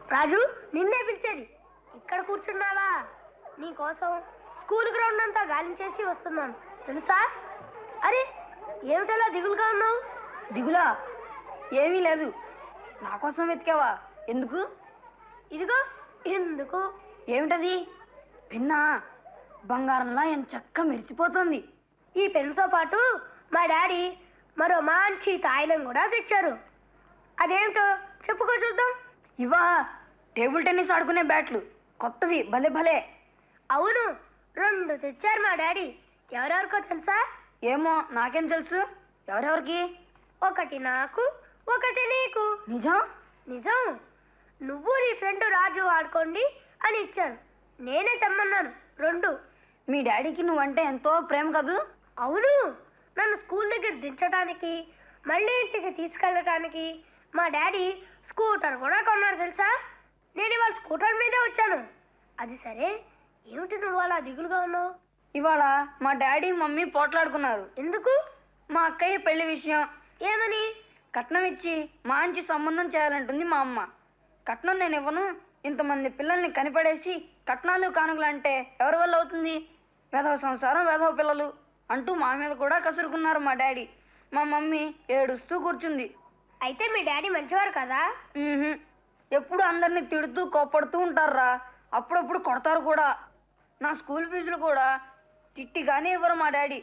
రాజు నిన్నే పిలిచేది ఇక్కడ కూర్చున్నావా నీకోసం స్కూల్ గ్రౌండ్ అంతా గాలించేసి వస్తున్నాను తెలుసా అరే ఏమిటలా దిగులుగా ఉన్నావు దిగులా ఏమీ లేదు నా కోసం వెతికావా ఎందుకు ఇదిగో ఎందుకు ఏమిటది పిన్నా బంగారంలా ఎంత చక్క మెరిసిపోతుంది ఈ పెన్తో పాటు మా డాడీ మరో మంచి తాయిలం కూడా తెచ్చారు అదేమిటో చెప్పుకో చూద్దాం ఇవా టేబుల్ టెన్నిస్ ఆడుకునే బ్యాట్లు కొత్తవి భలే భలే అవును రెండు తెచ్చారు మా డాడీ ఎవరెవరికో తెలుసా ఏమో నాకేం తెలుసు ఎవరెవరికి ఒకటి నాకు ఒకటి నీకు నిజం నిజం నువ్వు నీ ఫ్రెండ్ రాజు ఆడుకోండి అని ఇచ్చాను నేనే తెమ్మన్నాను రెండు మీ డాడీకి నువ్వంటే ఎంతో ప్రేమ కదూ అవును నన్ను స్కూల్ దగ్గర దించడానికి మళ్ళీ ఇంటికి తీసుకెళ్ళటానికి మా డాడీ స్కూటర్ కూడా కొన్నారు తెలుసా నేను ఇవాళ స్కూటర్ మీదే వచ్చాను అది సరే ఏమిటి నువ్వు అలా దిగులుగా ఉన్నావు ఇవాళ మా డాడీ మమ్మీ పోట్లాడుకున్నారు ఎందుకు మా అక్కయ్య పెళ్లి విషయం ఏమని కట్నం ఇచ్చి మంచి సంబంధం చేయాలంటుంది మా అమ్మ కట్నం నేను ఇవ్వను ఇంతమంది పిల్లల్ని కనిపడేసి కట్నాలు కానుకలు అంటే ఎవరి వల్ల అవుతుంది వేధవ సంసారం వేధవ పిల్లలు అంటూ మా మీద కూడా కసురుకున్నారు మా డాడీ మా మమ్మీ ఏడుస్తూ కూర్చుంది అయితే మీ డాడీ మంచివారు కదా ఉహుం. ఎప్పుడు అందరిని తిడుతూ కోప్పడుతూ ఉంటారా అప్పుడప్పుడు కొడతారు కూడా నా స్కూల్ ఫీజులు కూడా తిట్టిగానే ఇవ్వరు మా డాడీ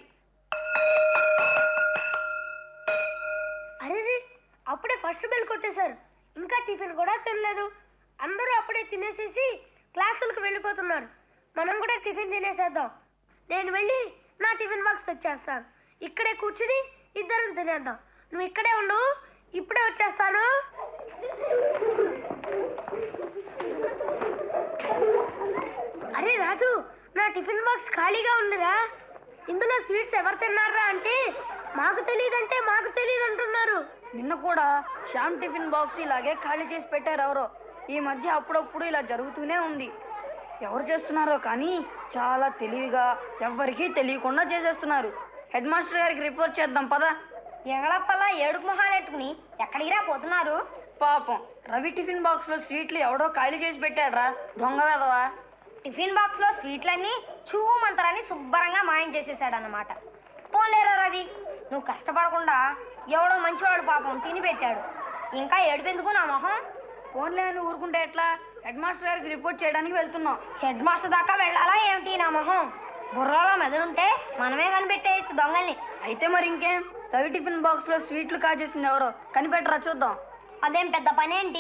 అరే అప్పుడే ఫస్ట్ బెల్ కొట్టేశారు ఇంకా టిఫిన్ కూడా తినలేదు అందరూ అప్పుడే తినేసేసి క్లాసులకు వెళ్ళిపోతున్నారు మనం కూడా టిఫిన్ తినేసేద్దాం నేను వెళ్ళి నా టిఫిన్ బాక్స్ తెచ్చేస్తాను ఇక్కడే కూర్చుని ఇద్దరం తినేద్దాం నువ్వు ఇక్కడే ఉండు ఇప్పుడే వచ్చేస్తాను అరే రాజు నా టిఫిన్ బాక్స్ ఖాళీగా ఉందిరా ఇందులో స్వీట్స్ ఎవరు తిన్నారా అంటే మాకు తెలియదంటే మాకు తెలియదు అంటున్నారు నిన్న కూడా శ్యామ్ టిఫిన్ బాక్స్ ఇలాగే ఖాళీ చేసి పెట్టారు ఎవరో ఈ మధ్య అప్పుడప్పుడు ఇలా జరుగుతూనే ఉంది ఎవరు చేస్తున్నారో కానీ చాలా తెలివిగా ఎవ్వరికీ తెలియకుండా చేసేస్తున్నారు హెడ్ మాస్టర్ గారికి రిపోర్ట్ చేద్దాం పదా ఎగడప్పలా ఏడుపు మొహాలెట్టుకుని ఎక్కడికిరా పోతున్నారు పాపం రవి టిఫిన్ బాక్స్ లో స్వీట్లు ఎవడో ఖాళీ చేసి పెట్టాడ్రా దొంగ వెదవా టిఫిన్ బాక్స్ లో స్వీట్లన్నీ చూమంతరాన్ని శుభ్రంగా మాయం చేసేసాడు అన్నమాట పోలేరా రవి నువ్వు కష్టపడకుండా ఎవడో మంచివాడు పాపం తిని పెట్టాడు ఇంకా ఏడుపెందుకు నా మొహం ఫోన్లే అని ఊరుకుంటే ఎట్లా హెడ్ మాస్టర్ గారికి రిపోర్ట్ చేయడానికి వెళ్తున్నాం హెడ్ మాస్టర్ దాకా వెళ్ళాలా ఏమిటి నా మొహం బుర్రలో మెదడుంటే మనమే కనిపెట్టేయచ్చు దొంగల్ని అయితే మరి ఇంకేం రవి టిఫిన్ బాక్స్ లో స్వీట్లు కాజేసింది ఎవరో కనిపెట్టరా చూద్దాం అదేం పెద్ద పనేంటి